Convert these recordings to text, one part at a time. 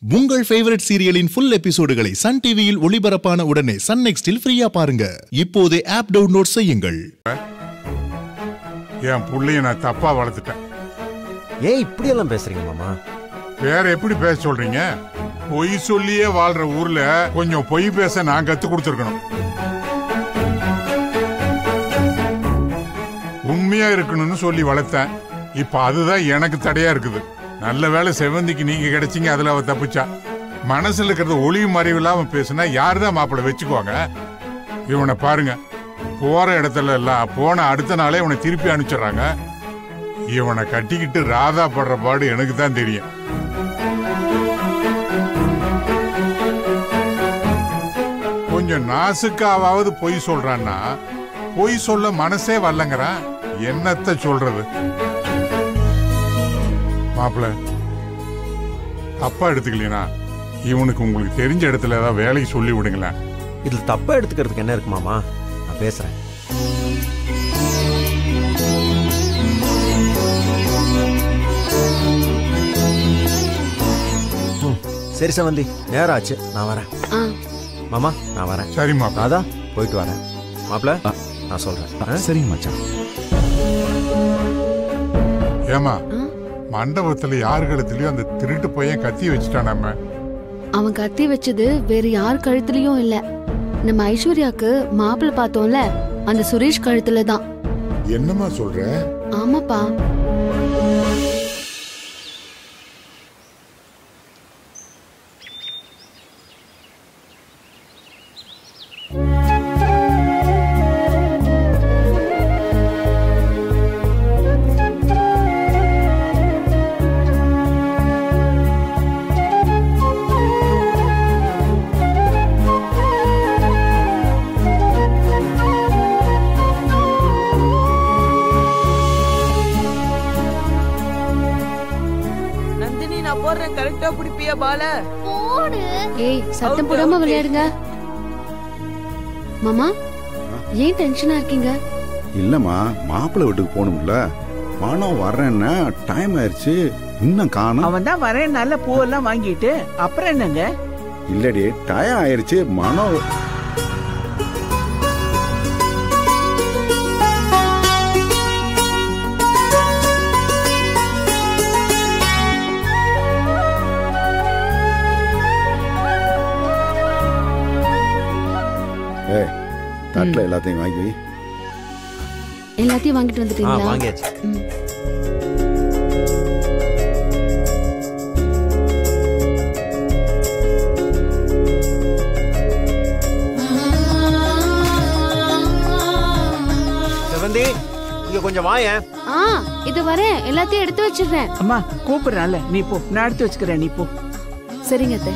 உங்கள் ஃபேவரட் சீரியலின் ஃபுல் எபிசோடுகளை சன் டிவியில் ஒளிபரப்பான உடனே சன் நெக்ஸ்டில் ஃப்ரீயா பாருங்க இப்போதே ஆப் டவுன்லோட் செய்யுங்கள் என் புள்ளைய நான் தப்பா வளர்த்துட்டேன் ஏன் இப்படியெல்லாம் பேசுறீங்க மாமா வேற எப்படி பேச சொல்றீங்க பொய் சொல்லியே வாழ்ற ஊர்ல கொஞ்சம் பொய் பேச நான் கத்து கொடுத்துருக்கணும் உண்மையா இருக்கணும்னு சொல்லி வளர்த்தேன் இப்ப அதுதான் எனக்கு தடையா இருக்குது நல்ல வேளை செவந்திக்கு நீங்க கிடைச்சீங்க அதுல அவ தப்பிச்சா மனசுல இருக்கிறது ஒளிவு மறைவு இல்லாம பேசுனா யாருதான் மாப்பிள்ளை வச்சுக்குவாங்க இவனை பாருங்க போற இடத்துல எல்லாம் போன அடுத்த நாளே இவனை திருப்பி அனுப்பிச்சிடுறாங்க இவனை கட்டிக்கிட்டு ராதா படுற பாடு எனக்கு தான் தெரியும் கொஞ்சம் நாசுக்காவது பொய் சொல்றான்னா பொய் சொல்ல மனசே வரலங்கிறான் என்னத்த சொல்றது மாப்பிள தப்பா எடுத்துக்கலனா இவனுக்கு உங்களுக்கு தெரிஞ்ச இடத்துல ஏதாவது வேலைக்கு சொல்லி விடுங்களேன் இதுல தப்பா எடுத்துக்கிறதுக்கு என்ன இருக்கு மாமா நான் பேசுறேன் ம், சரி சவந்தி நேரம் ஆச்சு நான் வரேன் ஆ மாமா நான் வரேன் சரி மாப்பிள ராதா போயிட்டு வரேன் மாப்பிள நான் சொல்றேன் ஆ? சரிங்க மச்சான் ஏமா ஆ? மண்டபத்துல யார் கழுத்துலயும் அந்த திருட்டு பையன் கத்தி வச்சுட்டானாம அவன் கத்தி வச்சது வேற யார் கழுத்துலயும் இல்ல நம்ம ஐஸ்வர்யாக்கு மாப்பிள்ளை பார்த்தோம்ல அந்த சுரேஷ் கழுத்துல தான் என்னம்மா சொல்ற ஆமாப்பா நந்தினி நான் போடுறேன் கரெக்டா பிடிப்பியா பால ஏய் சத்தம் Okay, போடாம okay. விளையாடுங்க மாமா ஏன் டென்ஷனா இருக்கீங்க இல்லம்மா மாப்பிள்ளை வீட்டுக்கு போகணும்ல பணம் வர்றேன்னா டைம் ஆயிடுச்சு இன்னும் காணும் அவன் தான் வரேன் நல்ல பூவெல்லாம் வாங்கிட்டு அப்புறம் என்னங்க இல்லடி டயம் ஆயிடுச்சு மனம் ஏய் தட்டில் எல்லாத்தையும் வாங்கி வை. எல்லாத்தையும் வாங்கிட்டு ஆ வந்துட்டீங்களா வாங்கியாச்சு ம். செவந்தி இங்க கொஞ்சம் வாயேன் ஆ இது வரேன் எல்லாத்தையும் எடுத்து வச்சிடுறேன் அம்மா கூப்பிடுறான்ல நீ போ நான் எடுத்து வச்சுக்கிறேன் நீ போ சரிங்க அத்தை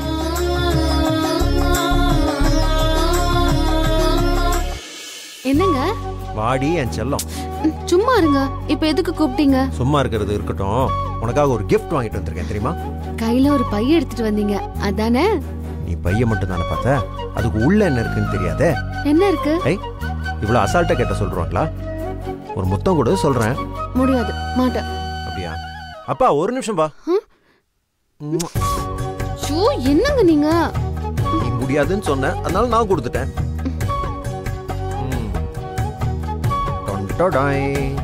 என்னங்க வாடி என் செல்லம் ம், சும்மா இருங்க இப்ப எதுக்கு கூப்பிட்டீங்க சும்மா இருக்கிறது இருக்கட்டும் உனக்காக ஒரு gift வாங்கிட்டு வந்திருக்கேன் தெரியுமா கையில ஒரு பைய எடுத்துட்டு வந்தீங்க அதானே நீ பையன் மட்டும் தானே பார்த்த அதுக்கு உள்ள என்ன இருக்குன்னு தெரியாதே என்ன இருக்கு ஐய் இவ்வளவு அசால்ட்டா கேட்ட சொல்றாங்களா ஒரு முத்தம் கூட சொல்றேன் முடியாது மாட்டேன் அப்படியா அப்பா ஒரு நிமிஷம் பா ம்? உம்மா. ஷூ என்னங்க நீங்க நீ முடியாதுன்னு சொன்ன அதனால நான் கொடுத்துட்டேன் ம். டொண்டொடாய்.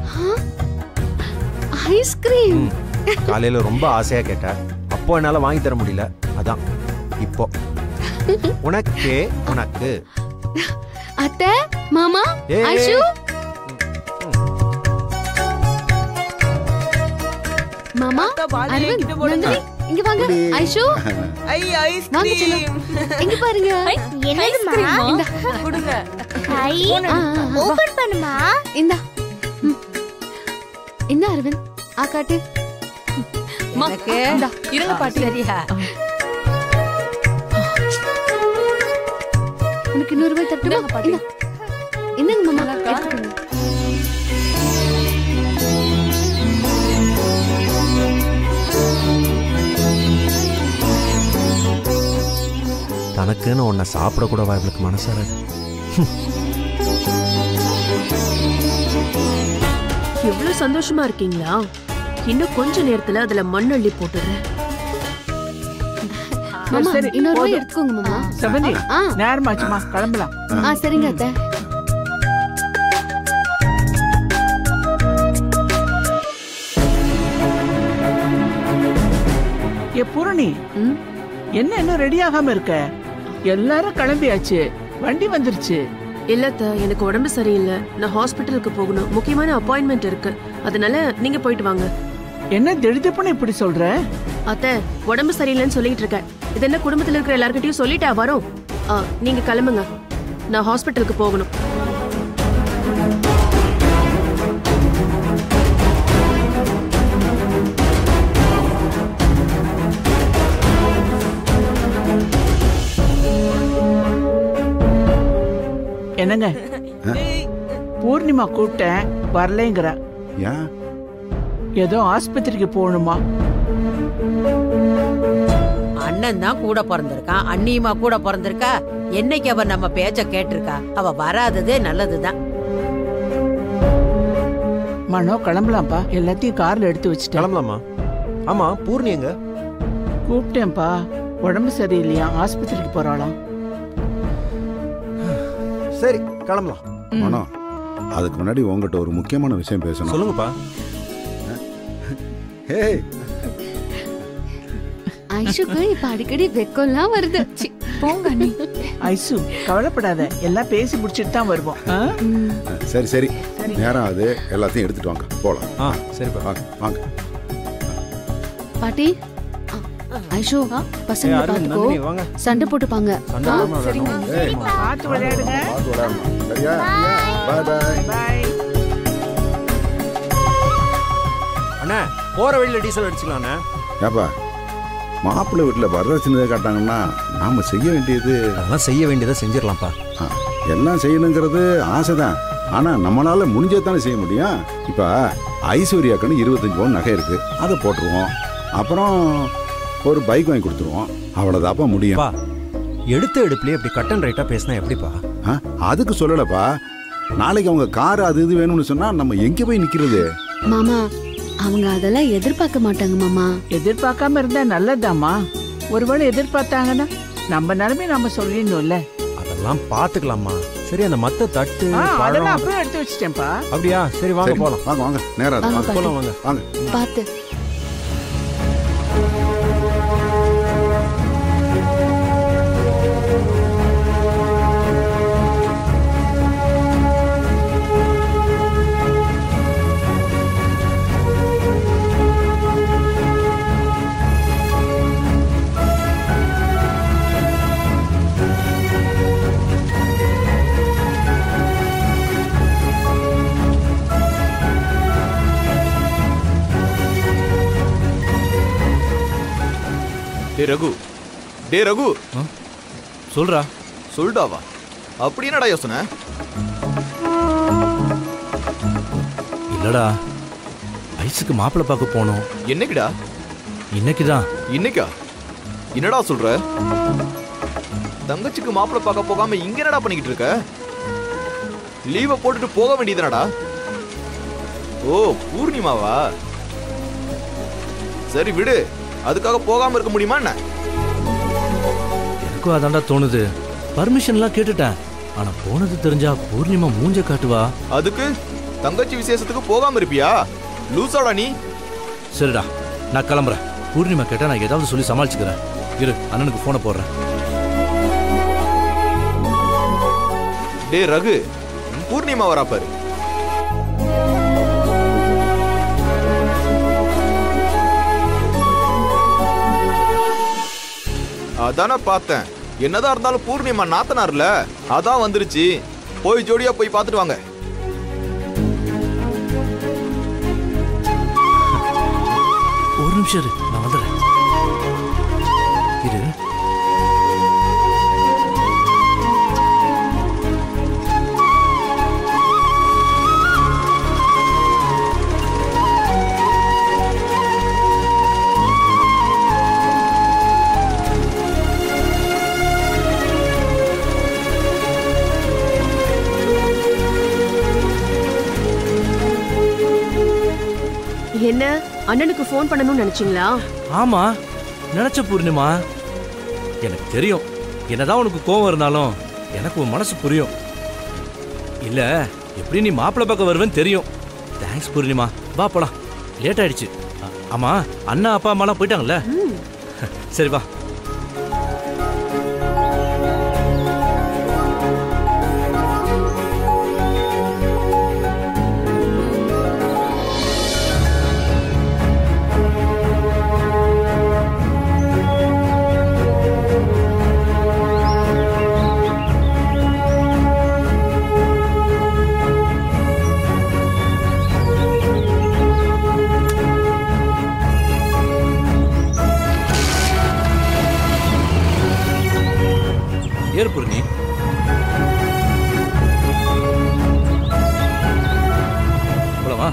ஐஸ்கிரீம் ம். காலையில ரொம்ப ஆசையா கேட்ட அப்போ என்னால வாங்கி தர முடியல அதான் இப்போ உனக்கே உனக்கு அத்தை மாமா ஏய். ஐஷு மாமா அத்தை, பாதி அரவிந்த் என்கிட்ட போடுங்க. நந்தினி இங்க வாங்க ஐஷு ஐ வாங்க ஐஸ்கிரீம் செல்லம் இங்க பாருங்க என்னதுமா இந்த கொடுங்க ஹை ஆ, ஆ, வா. ஓபன் பண்ணுமா இந்தா ம். என்ன அரவிந்த் ஆ காட்டு எனக்கு இந்தா. இருங்க பாட்டி சரியா உனக்கு இன்னொரு ரூபாய் தட்டுமா இந்தாங்க பாட்டி. இந்தா. என்னங்க மாமா நல்லா இருக்கா? எடுத்துக்கோங்க. தனக்குன்னு உன்னை சாப்பிட கூட இவளுக்கு மனசாராது எவ்வளவு சந்தோஷமா இருக்கீங்களா இன்னும் கொஞ்ச நேரத்துல அதுல மண் அள்ளி போட்டுறேன் ஆமா சரி, இன்னொரு ரூபாய் போதும். எடுத்துக்கோங்க மாமா செவந்தி ஆ நேரமாச்சுமா கிளம்பலாம் ஆ சரிங்க அத்தை ஏ பூரணி ம்? என்ன இன்னும் ரெடி ஆகாம இருக்க எல்லாரும் கிளம்பியாச்சு வண்டி வந்துருச்சு இல்ல அத்தை எனக்கு உடம்பு சரியில்லை நான் ஹாஸ்பிட்டலுக்கு போகணும் முக்கியமான அப்பாயின்மெண்ட் இருக்கு அதனால நீங்க போயிட்டு வாங்க என்ன திடுதிப்புன்னு இப்படி சொல்ற அத்தை உடம்பு சரியில்லைன்னு சொல்லிட்டு இருக்கேன் இது என்ன குடும்பத்துல இருக்கிற எல்லார்கிட்டயும் சொல்லிட்டா வரும் ஆ, நீங்க கிளம்புங்க நான் ஹாஸ்பிட்டலுக்கு போகணும் என்னங்க பூர்ணிமா கூப்பிட்டேன் வரலைங்கிற ஏன் ஏதோ ஆஸ்பத்திரிக்கு போகணுமா அண்ணன் தான் கூட பிறந்திருக்கான் அண்ணியுமா கூட பிறந்திருக்கா என்னைக்கு அவ நம்ம பேச்ச கேட்டிருக்கா அவ வராததே நல்லதுதான் மனோ கிளம்பலாம்ப்பா எல்லாத்தையும் கார்ல எடுத்து வச்சுட்டேன் கிளம்பலாமா ஆமா பூர்ணி எங்க கூப்பிட்டேன்ப்பா உடம்பு சரியில்லையா ஆஸ்பத்திரிக்கு போறாளாம் சரி கிளம்பலாம் மனோ அதுக்கு முன்னாடி உங்ககிட்ட ஒரு முக்கியமான விஷயம் பேசணும் சொல்லுங்கப்பா ஹேய் ஐஷுக்கு இப்ப அடிக்கடி வெக்கம்லாம் வருது சி, போங்க அண்ணி ஐசு கவலைப்படாத எல்லாம் பேசி முடிச்சிட்டு தான் வருவோம் ஆ? ம். சரி சரி நேரம் ஆகுது எல்லாத்தையும் எடுத்துட்டு வாங்க போலாம் ஆ சரிப்பா வாங்க வாங்க பாட்டி ஆ, ஐஷு பசங்க அரவிந்த், பாத்துக்கோ நந்தினி, வாங்க. சண்டை போட்டுப்பாங்க சண்டை ஆ, போடாம சரிங்க வேணும். ஏய், பார்த்து விளையாடுங்க பார்த்து விளையாடணும். சரியா பாய் பாய் பாய் அண்ணா போற வழியில டீசல் அடிச்சுக்கலாண்ணே ஏப்பா மாப்பிள்ளை வீட்டில் வரதட்சணை காட்டாங்கன்னா நாம செய்ய வேண்டியது அதெல்லாம் செய்ய வேண்டியதை செஞ்சிடலாம்ப்பா ஆ, எல்லாம் செய்யணுங்கிறது ஆசைதான் ஆனா நம்மளால முடிஞ்சே தானே செய்ய முடியும் இப்ப ஐஸ்வர்யாக்குன்னு இருபத்தஞ்சு பவுன் நகை இருக்கு அதை போட்டுருவோம் அப்புறம் ஒரு பைக் வாங்கி கொடுத்துருவோம் அவ்வளவுதாப்பா முடியும் பா எடுத்த எடுப்புலயே இப்படி கட் அண்ட் ரைட்டா பேசினா எப்படிப்பா ஆ, அதுக்கு சொல்லலப்பா நாளைக்கு அவங்க கார் அது இது வேணும்னு சொன்னா நம்ம எங்க போய் நிக்கிறது மாமா அவங்க அதெல்லாம் எதிர்பார்க்க மாட்டாங்க மாமா எதிர்பார்க்காம இருந்தா நல்லதாம்மா ஒருவேளை எதிர்பார்த்தாங்கன்னா நம்ம நிலைமை நம்ம சொல்லிடணும்ல அதெல்லாம் பாத்துக்கலாமா சரி அந்த மத்த தட்டு ஆ, பழம் அதெல்லாம் அப்பவே எடுத்து வச்சிட்டேன்ப்பா அப்படியா சரி வாங்க சரி, போலாம் வாங்க வாங்க நேரா இருக்கு, வாங்க, வாங்க போலாம் வாங்க வாங்க பாத்து டே ரகு டே ரகு சொல்றா சொல்டாவா அப்படி என்னடா யோசனை இல்லடா ஐஸுக்கு மாப்பிள்ளை பார்க்க போனோம் என்னைக்குடா இன்னைக்கு தான் இன்னைக்கா என்னடா சொல்ற தங்கச்சிக்கு மாப்பிள்ளை பார்க்க போகாம இங்க என்னடா பண்ணிக்கிட்டு இருக்க லீவை போட்டுட்டு போக வேண்டியதுனடா ஓ பூர்ணிமாவா சரி விடு அதுக்காக போகாம இருக்க முடியுமா என்ன எனக்கும் அதான்டா தோணுது பர்மிஷன்லாம் கேட்டுட்டேன் ஆனா போனது தெரிஞ்சா பூர்ணிமா மூஞ்ச காட்டுவா அதுக்கு தங்கச்சி விசேஷத்துக்கு போகாம இருப்பியா லூசாடா நீ சரிடா நான் கிளம்புறேன் பூர்ணிமா கேட்டா நான் ஏதாவது சொல்லி சமாளிச்சுக்கிறேன் இரு அண்ணனுக்கு போனை போடுறேன் டே ரகு பூர்ணிமா வரா பாரு அதானே பார்த்தேன் என்னதான் இருந்தாலும் பூர்ணிமா நாத்தனார்ல அதான் வந்துருச்சு போய் ஜோடியா போய் பார்த்துட்டு வாங்க ஒரு நிமிஷம் இரு நான் வந்துடுறேன் இரு என்ன அண்ணனுக்கு ஃபோன் பண்ணணும்னு நினைச்சீங்களா ஆமா நினைச்ச பூர்ணிமா எனக்கு தெரியும் என்னதான் உனக்கு கோவம் இருந்தாலும் எனக்கு உன் மனசு புரியும் இல்ல எப்படி நீ மாப்பிள்ளை பக்கம் வருவேன்னு தெரியும் தேங்க்ஸ் பூர்ணிமா வா போலாம் லேட் ஆயிடுச்சு அ- ஆமா அண்ணா அப்பா அம்மாலாம் போயிட்டாங்கல்ல சரி வா ஏறு பூர்ணி போலாமா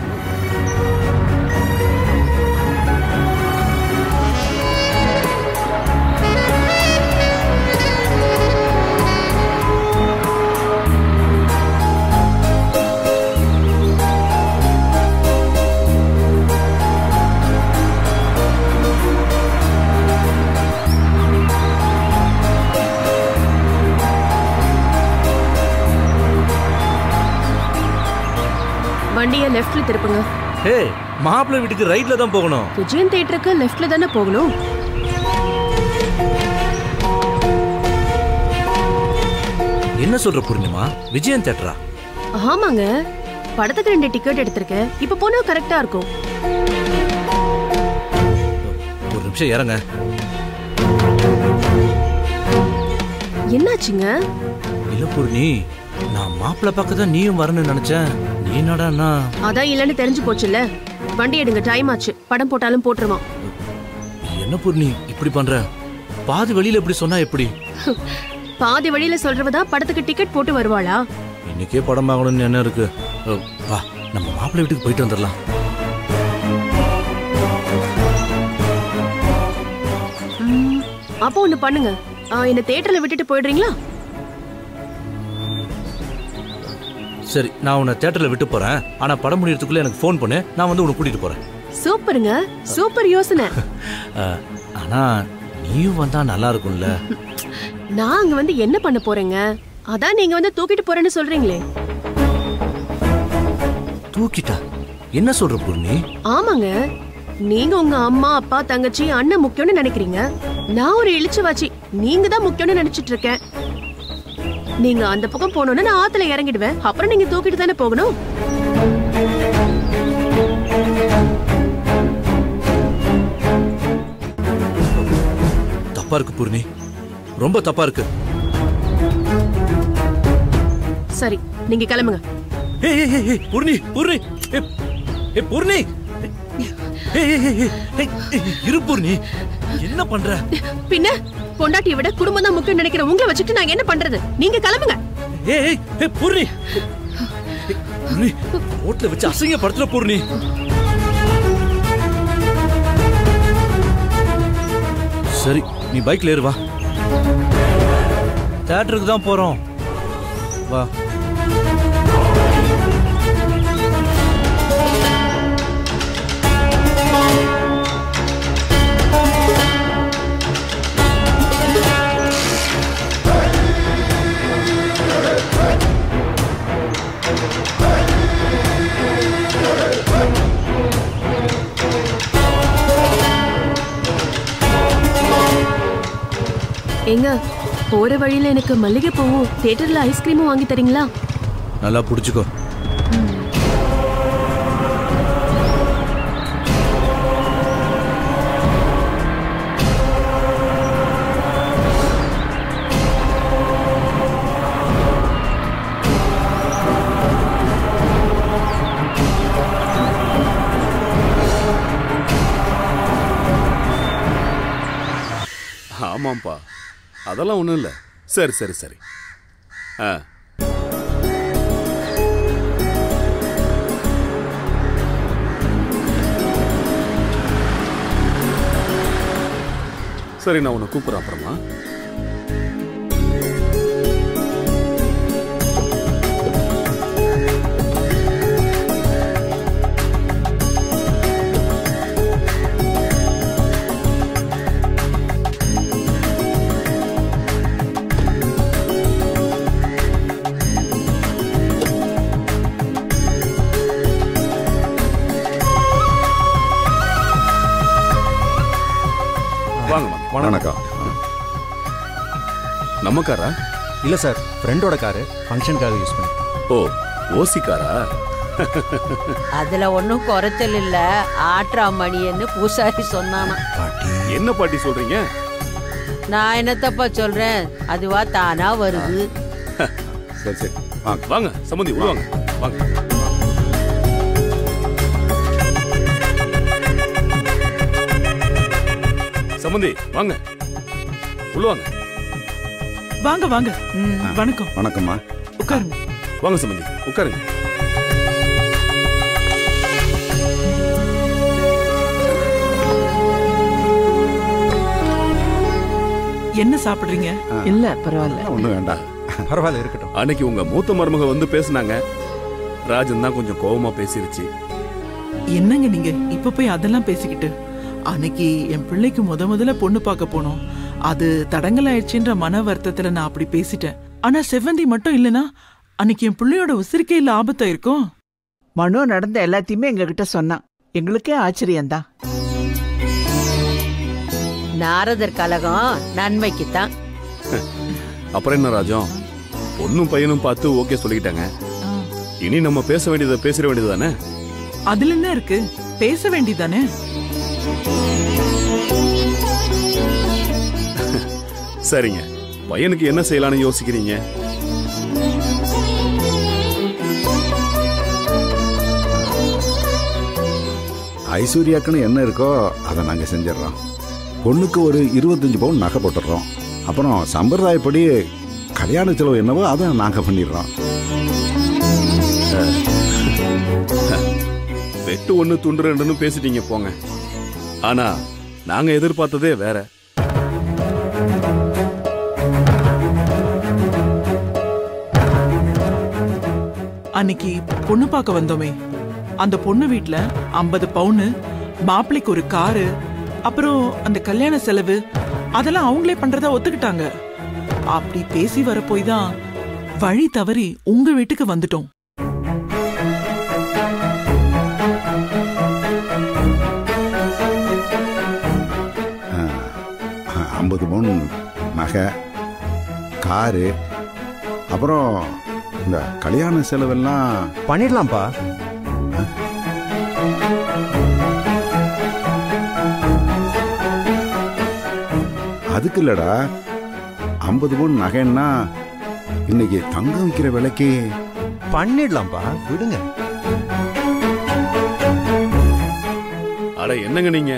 வண்டியை லெஃப்ட்ல திருப்புங்க ஹே மாப்பிள்ளை வீட்டுக்கு ரைட்ல தான் போகணும் விஜயன் தியேட்டருக்கு லெஃப்ட்ல தானே போகணும் என்ன சொல்ற பூர்ணிமா விஜயன் தேட்டரா ஆமாங்க படத்துக்கு ரெண்டு டிக்கெட் எடுத்திருக்கேன் இப்ப போனா கரெக்டா இருக்கும் ஒரு நிமிஷம் இறங்க என்னாச்சுங்க இல்ல பூர்ணி நான் மாப்பிள்ளை பக்கம் தான் நீயும் வரணும்னு நினைச்சேன் நீ என்னடான்னா அதான் இல்லைன்னு தெரிஞ்சு போச்சுல்ல வண்டி எடுங்க டைம் ஆச்சு படம் போட்டாலும் போட்டுருவான் என்ன பூர்ணி இப்படி பண்ற பாதி வெளியில இப்படி சொன்னா எப்படி பாதி வழியில சொல்றவ தான் படத்துக்கு டிக்கெட் போட்டு வருவாளா இன்னைக்கே படம் பார்க்கணும்னு என்ன இருக்கு ஓ, வா நம்ம மாப்பிள்ளை வீட்டுக்கு போயிட்டு வந்துடலாம் ம், அப்போ ஒண்ணு பண்ணுங்க ஆ, என்ன தியேட்டர்ல விட்டுட்டு போயிடுறீங்களா சரி நான் உன்னை தேட்டர்ல விட்டு போறேன் ஆனா படம் முடியறதுக்குள்ள எனக்கு ஃபோன் பண்ணு நான் வந்து உன்னை கூட்டிட்டு போறேன் சூப்பருங்க சூப்பர் யோசனை அஹ், ஆனா நீயும் வந்தா நல்லா இருக்கும்ல நான் அங்க வந்து என்ன பண்ண போறேங்க அதான் நீங்க வந்து தூக்கிட்டு போறேன்னு சொல்றீங்களே தூக்கிட்டா என்ன சொல்ற பூர்ணி ஆமாங்க நீங்க உங்க அம்மா அப்பா தங்கச்சி அண்ணன் முக்கியம்னு நினைக்கிறீங்க நான் ஒரு இழிச்சுவாச்சி நீங்க தான் முக்கியம்னு நினைச்சிட்டு இருக்கேன் நீங்க அந்த பக்கம் போனோம்னா நான் ஆத்துல இறங்கிடுவேன் அப்புறம் நீங்க தூக்கிட்டு தானே போகணும் தப்பா இருக்கு பூர்ணி ரொம்ப தப்பா இருக்கு சரி நீங்க கிளம்புங்க ஏய் ஏய், ஏய் ஏய், பூர்ணி பூர்ணி ஏய், ஏய் பூர்ணி ஏய், ஏய், ஏய், ஏய், ஏய், ஏய், இரு பூர்ணி என்ன பண்ற பின்ன பொண்டாட்டியை விட குடும்பம் தான் முக்கியம் நினைக்கிற உங்களை வச்சுட்டு நான் என்ன பண்றது நீங்க கிளம்புங்க ஏய் ஏய், ஏய் பூர்ணி ஏய், பூர்ணி ரோட்ல வச்சு அசிங்கப்படுத்துற பூர்ணி சரி நீ பைக்ல ஏறு வா தியேட்டருக்கு தான் போறோம் வா எங்க போற வழியில எனக்கு மல்லிகை பூவும் தியேட்டர்ல ஐஸ்கிரீமும் வாங்கி தரீங்களா நல்லா புடிச்சுக்கோ ஆமாம்ப்பா அதெல்லாம் ஒன்றும் இல்லை சரி சரி சரி ஆ சரி நான் உன்னை கூப்பிட்றேன் அப்புறமா வணக்கம் நம்ம காரா இல்ல சார் ஃப்ரெண்டோட காரு ஃபங்க்ஷனுக்காக யூஸ் பண்ணி ஓ ஓசி காரா அதுல ஒண்ணும் குறைச்சல் இல்ல ஆட்ரா மணின்னு பூசாரி சொன்னானா என்ன பாட்டி சொல்றீங்க நான் என்னத்தப்பா சொல்றேன் அதுவா தானா வருது சரி சரி வாங்க சம்பந்தி உள்ள வாங்க வாங்க சம்பந்தி வாங்க உள்ள வாங்க வாங்க வாங்க ம், வணக்கம் வணக்கம்மா உட்காருங்க வாங்க சம்பந்தி உட்காருங்க என்ன சாப்பிடுறீங்க இல்ல பரவாயில்ல ஒன்றும் வேண்டாம் பரவாயில்ல இருக்கட்டும் அன்னைக்கு உங்க மூத்த மருமக வந்து பேசுனாங்க ராஜன் தான் கொஞ்சம் கோவமா பேசிருச்சு என்னங்க நீங்க இப்ப போய் அதெல்லாம் பேசிக்கிட்டு அன்னைக்கு என் பிள்ளைக்கு முத முதல்ல பொண்ணு பார்க்க போனோம் அது தடங்கல் ஆயிடுச்சுன்ற மன வருத்தத்துல நான் அப்படி பேசிட்டேன் ஆனா செவ்வந்தி மட்டும் இல்லனா அன்னைக்கு என் பிள்ளையோட உசிரிக்கே இல்ல ஆபத்தா இருக்கும் மனோ நடந்த எல்லாத்தையுமே எங்ககிட்ட சொன்னான் எங்களுக்கே ஆச்சரியம்தான் நாரதர் கலகம் நன்மைக்குத்தான் அப்புறம் என்ன ராஜம் பொண்ணும் பையனும் பார்த்து ஓகே சொல்லிக்கிட்டாங்க இனி நம்ம பேச வேண்டியதை பேசிட வேண்டியது தானே அதுல என்ன இருக்கு பேச வேண்டியதானே சரிங்க பையனுக்கு என்ன செய்யலாம்னு யோசிக்கிறீங்க ஐஸ்வர்யாக்குன்னு என்ன இருக்கோ அதை நாங்கள் செஞ்சிடுறோம் பொண்ணுக்கு ஒரு இருபத்தஞ்சு பவுன் நகை போட்டுடுறோம் அப்புறம் சம்பிரதாயப்படி கல்யாண செலவு என்னவோ அதை நாங்கள் பண்ணிடுறோம் வெட்டு ஒண்ணு துண்டு ரெண்டுன்னு பேசிட்டீங்க போங்க ஆனா நாங்க எதிர்பார்த்ததே வேற அன்னைக்கு பொண்ணு பார்க்க வந்தோமே அந்த பொண்ணு வீட்ல ஐம்பது பவுனு மாப்பிள்ளைக்கு ஒரு காரு அப்புறம் அந்த கல்யாண செலவு அதெல்லாம் அவங்களே பண்றதா ஒத்துக்கிட்டாங்க அப்படி பேசி வர போய் தான் வழி தவறி உங்க வீட்டுக்கு வந்துட்டோம் ஐம்பது பவுன் நகை காரு அப்புறம் இந்த கல்யாண செலவெல்லாம் பண்ணிடலாம்ப்பா அதுக்கு இல்லடா ஐம்பது பவுன் நகைன்னா இன்னைக்கு தங்கம் விற்கிற விலைக்கு பண்ணிடலாம்ப்பா விடுங்க அட என்னங்க நீங்க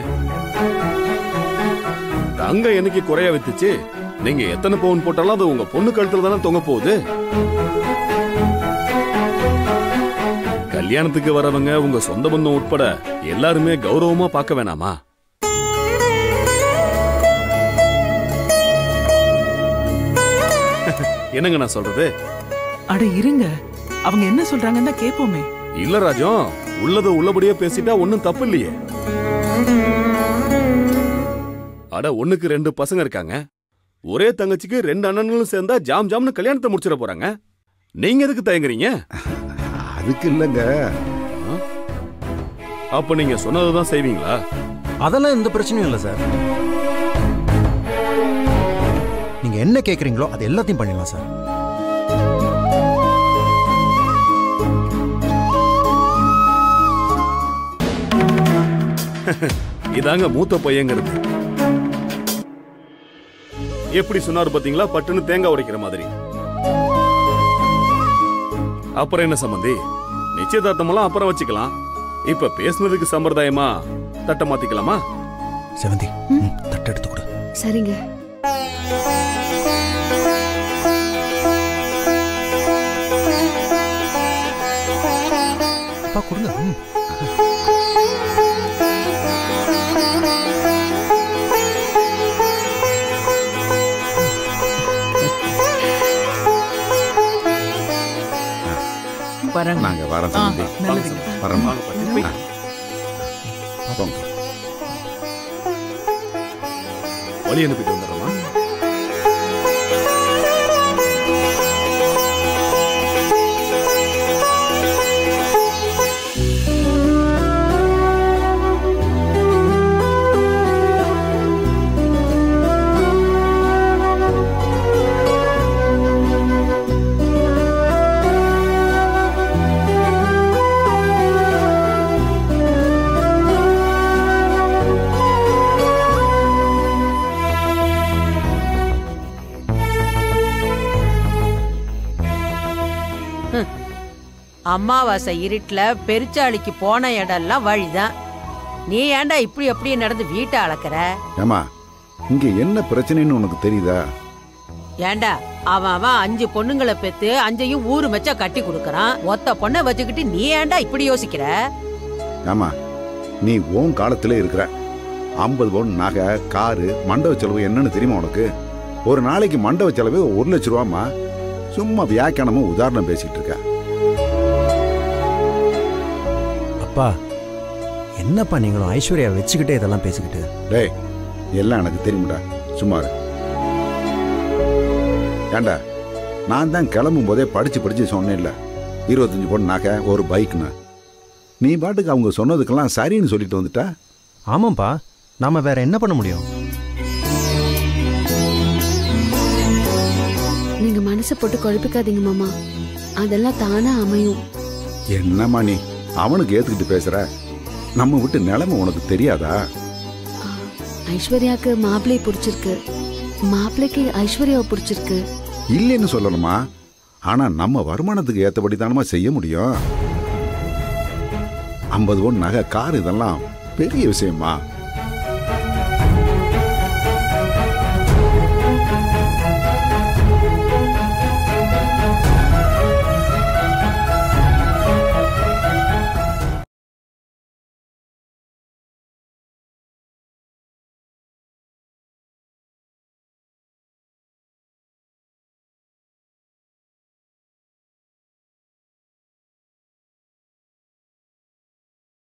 தங்கம் என்னைக்கு குறைய வித்துச்சு நீங்க எத்தனை பவுன் போட்டாலும் அது உங்க பொண்ணு கழுத்துல தானே தொங்க போகுது கல்யாணத்துக்கு வரவங்க உங்க சொந்த பந்தம் உட்பட எல்லாருமே கௌரவமா பார்க்க வேணாமா என்னங்க நான் சொல்றது அட இருங்க அவங்க என்ன சொல்றாங்கன்னு தான் கேட்போமே இல்ல ராஜம் உள்ளத உள்ளபடியே பேசிட்டா ஒண்ணும் தப்பு இல்லையே அட ஒண்ணுக்கு ரெண்டு பசங்க இருக்காங்க ஒரே தங்கச்சிக்கு ரெண்டு அண்ணன்களும் சேர்ந்தா ஜாம் ஜாம்னு கல்யாணத்தை முடிச்சிட போறாங்க நீங்க எதுக்கு தயங்குறீங்க அதுக்கு இல்லைங்க அப்ப நீங்க சொன்னதுதான் செய்வீங்களா அதெல்லாம் எந்த பிரச்சனையும் இல்லை சார் நீங்க என்ன கேக்குறீங்களோ அது எல்லாத்தையும் பண்ணிடலாம் சார் இதாங்க மூத்த பையங்கிறது எப்படி சொன்னாரு பாத்தீங்களா பட்டுன்னு தேங்காய் உடைக்கிற மாதிரி அப்புறம் என்ன சம்பந்தி நிச்சயதார்த்தமெல்லாம் அப்புறம் வச்சுக்கலாம் இப்ப பேசுனதுக்கு சம்பிரதாயமா தட்ட மாத்திக்கலாமா செவந்தி தட்டெடுத்து கொடு சரிங்க அப்பா கொடுங்க ம். வரேங்க நாங்க வரோம் ஆ, சம்பந்தி நல்லதுங்க. வரோம் வாங்க, பாட்டி. ஆ. போங்க. வழி அனுப்பிட்டு வந்துடுறோமா அமாவாசை இருட்டுல பெருச்சாளிக்கு போன இடம்லாம் வழிதான் நீ ஏன்டா இப்படி அப்படியே நடந்து வீட்டை அளக்குற ஏமா இங்க என்ன பிரச்சனைன்னு உனக்கு தெரியுதா ஏன்டா அவன் அவன் அஞ்சு பொண்ணுங்களை பெத்து அஞ்சையும் ஊரு மெச்ச கட்டி கொடுக்கறான் ஒத்த பொண்ணை வச்சுக்கிட்டு நீ ஏன்டா இப்படி யோசிக்கிற ஏமா நீ உன் காலத்துல இருக்கிற ஐம்பது பவுன் நகை காரு மண்டப செலவு என்னன்னு தெரியுமா உனக்கு ஒரு நாளைக்கு மண்டப செலவு ஒரு லட்ச ரூபாம்மா சும்மா வியாக்கியானமும் உதாரணம் பேசிட்டு இருக்க அப்பா என்னப்பா நீங்களும் ஐஸ்வர்யா வச்சுக்கிட்டே இதெல்லாம் பேசிக்கிட்டு டேய் எல்லாம் எனக்கு தெரியும்டா சும்மா இரு. ஏண்டா நான் தான் கிளம்பும் போதே படிச்சு படிச்சு சொன்னேன்ல இருபத்தஞ்சு பொண்ணு நகை ஒரு பைக்னு நீ பாட்டுக்கு அவங்க சொன்னதுக்கெல்லாம் சரின்னு சொல்லிட்டு வந்துட்டா ஆமாப்பா நாம வேற என்ன பண்ண முடியும் நீங்க மனசை போட்டு குழப்பிக்காதீங்க மாமா அதெல்லாம் தானா அமையும் என்னம்மா நீ அவனுக்கு ஏத்துக்கிட்டு பேசுற நம்ம விட்டு நிலைமை உனக்கு தெரியாதா ஐஸ்வர்யாக்கு மாப்பிள்ளை பிடிச்சிருக்கு மாப்பிள்ளைக்கு ஐஸ்வர்யாவை பிடிச்சிருக்கு இல்லைன்னு சொல்லணுமா ஆனா நம்ம வருமானத்துக்கு ஏத்தபடி தானமா செய்ய முடியும் ஐம்பது பொன் நகை கார் இதெல்லாம் பெரிய விஷயமா